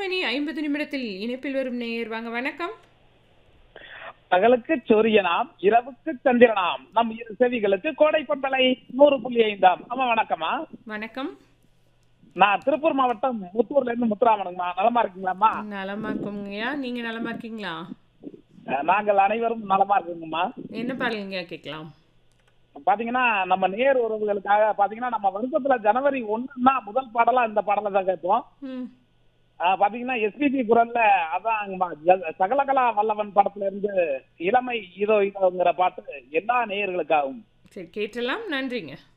மணி ஐம்பது நிமிடத்தில் இணைப்பில் வரும் நேயர் வாங்க வணக்கம் பகலுக்கு சூரியனாம் இரவுக்கு சந்திரனாம் நம் இரு செவிகளுக்கு கோடை பந்தலை நூறு புள்ளி ஐந்தாம் ஆமா வணக்கம்மா வணக்கம் நான் திருப்பூர் மாவட்டம் முத்தூர்ல இருந்து முத்துராமனுங்கம்மா நலமா இருக்கீங்களாம்மா நலமா இருக்கோங்கய்யா நீங்க நலமா இருக்கீங்களா அஹ், நாங்கள் அனைவரும் நலமா இருக்குங்கம்மா என்ன பாடலுங்கய்யா கேட்கலாம் பாத்தீங்கன்னா நம்ம நேர் உறவுகளுக்காக பாத்தீங்கன்னா நம்ம வருஷத்துல ஜனவரி ஒண்ணுன்னா முதல் பாடலா இந்த பாடலை தான் கேட்போம் ம் அஹ், பாத்தீங்கன்னா எஸ்பிபி குரல்ல அதாங்கம்மா ஜ- சகலகலா வல்லவன் படத்துல இருந்து இளமை இதோ இதோங்கிற பாட்டு எல்லா நேயர்களுக்காகவும் சரி கேட்டலாம் நன்றிங்க